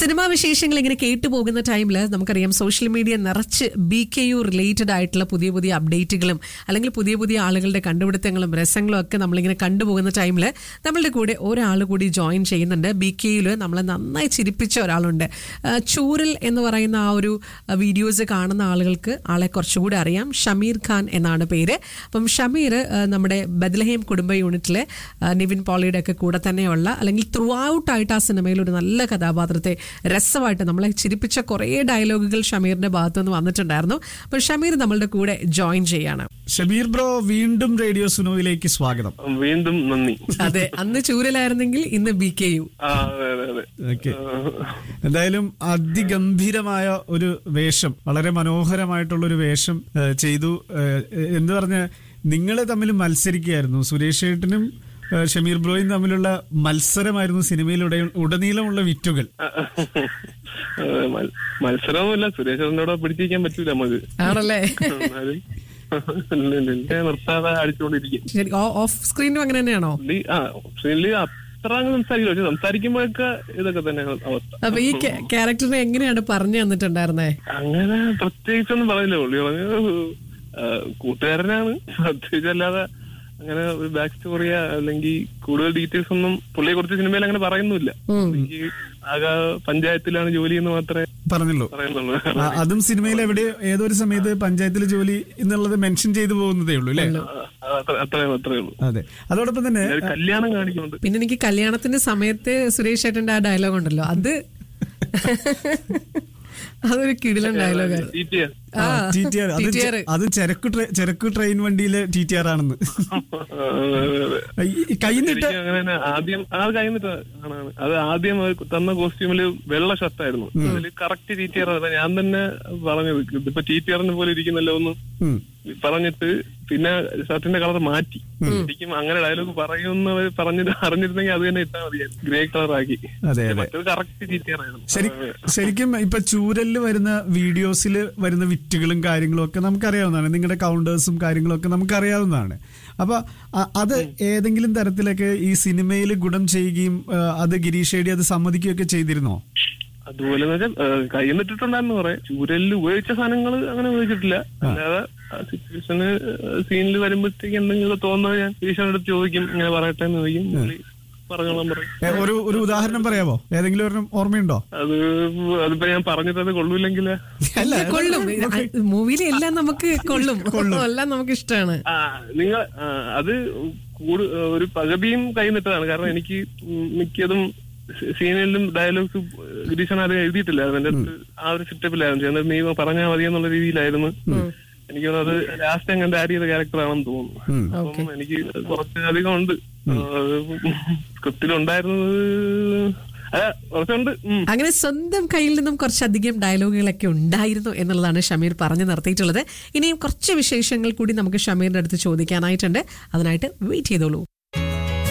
Cinema വിശേഷങ്ങൾ ഇങ്ങനെ കേട്ടു പോകുന്ന ടൈമിൽ നമുക്കറിയാം സോഷ്യൽ മീഡിയ നിറച്ച് ബി കെ യു റിലേറ്റഡ് ആയിട്ടുള്ള പുതിയ പുതിയ അപ്ഡേറ്റുകളും അല്ലെങ്കിൽ പുതിയ പുതിയ ആളുകളുടെ കണ്ടുപിടുത്തങ്ങളും രസങ്ങളും ഒക്കെ നമ്മളിങ്ങനെ കണ്ടുപോകുന്ന ടൈമിൽ നമ്മളുടെ കൂടെ ഒരാൾ കൂടി ജോയിൻ ചെയ്യുന്നുണ്ട് ബി കെ യുയിൽ നമ്മളെ നന്നായി ചിരിപ്പിച്ച ഒരാളുണ്ട് ആ, ചൂരൽ എന്ന് പറയുന്ന ആ ഒരു വീഡിയോസ് കാണുന്ന ആളുകൾക്ക് ആളെ കുറച്ചുകൂടി അറിയാം ഷമീർ ഖാൻ എന്നാണ് പേര് അപ്പം ഷമീർ ആ, നമ്മുടെ ബദ്ലഹേം കുടുംബ യൂണിറ്റിലെ ആ, നിവിൻ പോളിയുടെ ഒക്കെ കൂടെ തന്നെയുള്ള അല്ലെങ്കിൽ ത്രൂ ഔട്ട് ആയിട്ട് ആ സിനിമയിൽ ഒരു നല്ല കഥാപാത്രത്തെ രസമായിട്ട് നമ്മളെ ചിരിപ്പിച്ച കുറേ ഡയലോഗുകൾ ഷമീറിന്റെ ഭാഗത്തു നിന്ന് വന്നിട്ടുണ്ടായിരുന്നു അപ്പോൾ ഷമീർ നമ്മളുടെ കൂടെ ജോയിൻ ചെയ്യാണ് ഷബീർ ബ്രോ വീണ്ടും റേഡിയോ സുനോയിലേക്ക് സ്വാഗതം വീണ്ടും നന്ദി അതെ അന്ന് ചൂരലായിരുന്നെങ്കിൽ ഇന്ന് ബി കെ യു ആ അതെ അതെ അതെ ഓക്കെ എന്തായാലും അതിഗംഭീരമായ ഒരു വേഷം വളരെ മനോഹരമായിട്ടുള്ള ഒരു വേഷം ഏഹ്, ചെയ്തു ഏഹ്, എന്ത് പറഞ്ഞ നിങ്ങൾ തമ്മിൽ മത്സരിക്കുകയായിരുന്നു സുരേഷ് ഏട്ടനും ഏഹ്, ഷമീർ ബ്രോയും തമ്മിലുള്ള മത്സരമായിരുന്നു സിനിമയിലുടെ ഉടനീളമുള്ള വിറ്റുകൾ അതെ, മൽ- മത്സരമൊന്നുമില്ല സുരേഷറിനോട് പിടിച്ചിരിക്കാൻ പറ്റൂല നമുക്ക് ആണല്ലേ എന്നാലും ഇല്ല, ഇല്ല, ഇല്ല. നിർത്താതെ അടിച്ചുകൊണ്ടിരിക്കും ശരി ഓഫ് സ്ക്രീനും അങ്ങനെ തന്നെയാണോ പുള്ളി ആ ഓപ്ഷനിൽ അത്ര അങ്ങ് സംസാരിക്കില്ല പക്ഷെ സംസാരിക്കുമ്പോഴൊക്കെ ഇതൊക്കെ തന്നെ അവസ്ഥ അപ്പൊ ഈ ക്യാരക്ടറിനെ എങ്ങനെയാണ് പറഞ്ഞു തന്നിട്ടുണ്ടായിരുന്നേ അങ്ങനെ പ്രത്യേകിച്ചൊന്നും പറയില്ല പുള്ളി പറഞ്ഞു ആ, കൂട്ടുകാരനാണ് പ്രത്യേകിച്ച് അല്ലാതെ അങ്ങനെ ഒരു ബാക്ക് സ്റ്റോറിയാ അല്ലെങ്കിൽ കൂടുതൽ ഡീറ്റെയിൽസ് ഒന്നും പുള്ളിയെ കുറിച്ച് സിനിമയിൽ അങ്ങനെ പറയുന്നില്ല എനിക്ക് ആകെ പഞ്ചായത്തിലാണ് ജോലി എന്ന് മാത്രമേ പറഞ്ഞല്ലോ പറയുന്നുള്ളൂ ആ, അതും സിനിമയിൽ എവിടെ ഏതൊരു സമയത്ത് പഞ്ചായത്തിൽ ജോലി എന്നുള്ളത് മെൻഷൻ ചെയ്തു പോകുന്നതേ ഉള്ളൂ അല്ലേ ആ, അത്ര- അത്രേ അത്രേ ഉള്ളൂ അതെ അതോടൊപ്പം തന്നെ ഒരു കല്യാണം കാണിക്കുന്നുണ്ട് പിന്നെ എനിക്ക് കല്യാണത്തിന്റെ സമയത്ത് സുരേഷ് ഏട്ടന്റെ ആ ഡയലോഗ് ഉണ്ടല്ലോ അത് അതൊരു കിടിലൻ ഡയലോഗാണ് തീറ്റയാ. ആ, ടി ടി ആർ അത് TTR. ചെ- അത് ചരക്ക് ട്രെ- ചരക്ക് ട്രെയിൻ വണ്ടിയിലെ ടി ടി ആർ ആണെന്ന് ആ, അതെ, അതെ, അതെ. ഈ കൈന്നിട്ട് ശരിക്കും അങ്ങനെ തന്നെ ആദ്യം അത് കഴിഞ്ഞിട്ട് ആണ് അത് ആദ്യം അവർ തന്ന കോസ്റ്റ്യൂമില് വെള്ള ഷർട്ടായിരുന്നു അതിൽ കറക്റ്റ് ടി ടി ആർ ഞാൻ തന്നെ പറഞ്ഞത് ഇതിപ്പോ ടി ടി ആറിന് പോലെ ഇരിക്കുന്നല്ലോ ഒന്ന് ഉം. പറഞ്ഞിട്ട് പിന്നെ ഷർട്ടിന്റെ കളർ മാറ്റി ശരിക്കും അങ്ങനെ ഡയലോഗ് പറയുമെന്ന് പറഞ്ഞിട്ട് അറിഞ്ഞിരുന്നെങ്കിൽ അത് തന്നെ ഇട്ടാൽ മതിയായിരുന്നു ഗ്രേ കളർ ആക്കി അതെ അതെ മറ്റൊരു കറക്റ്റ് ടി ടി ആർ ആയിരുന്നു ശരി ശരിക്കും ഇപ്പൊ ചൂരലിൽ വരുന്ന വീഡിയോസിൽ വരുന്ന വിറ്റുകളും കാര്യങ്ങളും ഒക്കെ നമുക്കറിയാവുന്നതാണ് നിങ്ങളുടെ കൗണ്ടേഴ്സും കാര്യങ്ങളും ഒക്കെ നമുക്കറിയാവുന്നതാണ് അപ്പൊ അ- അത് ഏതെങ്കിലും തരത്തിലൊക്കെ ഈ സിനിമയിൽ ഗുണം ചെയ്യുകയും ആ, അത് ഗിരീഷ് ഏടി അത് സമ്മതിക്കുകയൊക്കെ ചെയ്തിരുന്നോ അതുപോലെ കൈ നിട്ടിട്ടുണ്ടായിരുന്നു കുറെ ചൂരലിൽ ഉപയോഗിച്ച സാധനങ്ങൾ അങ്ങനെ ഉപയോഗിച്ചിട്ടില്ല അല്ലാതെ സിറ്റുവേഷന് സീനിൽ വരുമ്പോഴത്തേക്ക് എന്തെങ്കിലും തോന്നുന്നത് ഞാൻ ഈശ്വരൻ അടുത്ത് ചോദിക്കും ഇങ്ങനെ പറയട്ടെ എന്ന് ചോദിക്കും പുള്ളി പറഞ്ഞോളാൻ പറയും ഏ, ഒരു ഒരു ഉദാഹരണം പറയാവോ ഏതെങ്കിലും ഒരു ഓർമ്മയുണ്ടോ അത് അതിപ്പോ ഞാൻ പറഞ്ഞിട്ട് അത് കൊള്ളൂല്ലെങ്കിൽ അല്ല കൊള്ളും മൂവിയിൽ എല്ലാം നമുക്ക് കൊള്ളും എല്ലാം നമുക്ക് ഇഷ്ടമാണ് ആ നിങ്ങൾ ആ, അത് കൂടു ഒരു പകുതിയും കൈ നിട്ടതാണ് കാരണം എനിക്ക് മിക്കതും സീനിലും ഡയലോഗ്സ് ഗിരീഷൻ അത് എഴുതിയിട്ടില്ലായിരുന്നു എന്റെ അടുത്ത് ആ ഒരു സെറ്റപ്പിലായിരുന്നു എന്നിട്ട് നീ പറഞ്ഞാൽ മതി എന്നുള്ള രീതിയിലായിരുന്നു എനിക്ക് തോന്നുന്നു അത് ലാസ്റ്റ് അങ്ങനെ ആഡ് ചെയ്ത ക്യാരക്ടർ ആണെന്ന് തോന്നുന്നു അപ്പം എനിക്ക് കുറച്ച് അധികം ഉണ്ട് സ്ക്രിപ്റ്റിലുണ്ടായിരുന്നത് അതെ കുറച്ചുണ്ട് ഉം. അങ്ങനെ സ്വന്തം കയ്യിൽ നിന്നും കുറച്ചധികം ഡയലോഗുകളൊക്കെ ഉണ്ടായിരുന്നു എന്നുള്ളതാണ് ഷമീർ പറഞ്ഞു നിർത്തിയിട്ടുള്ളത് ഇനിയും കുറച്ച് വിശേഷങ്ങൾ കൂടി നമുക്ക് ഷമീറിന്റെ അടുത്ത് ചോദിക്കാനായിട്ടുണ്ട് അതിനായിട്ട് വെയിറ്റ് ചെയ്തോളൂ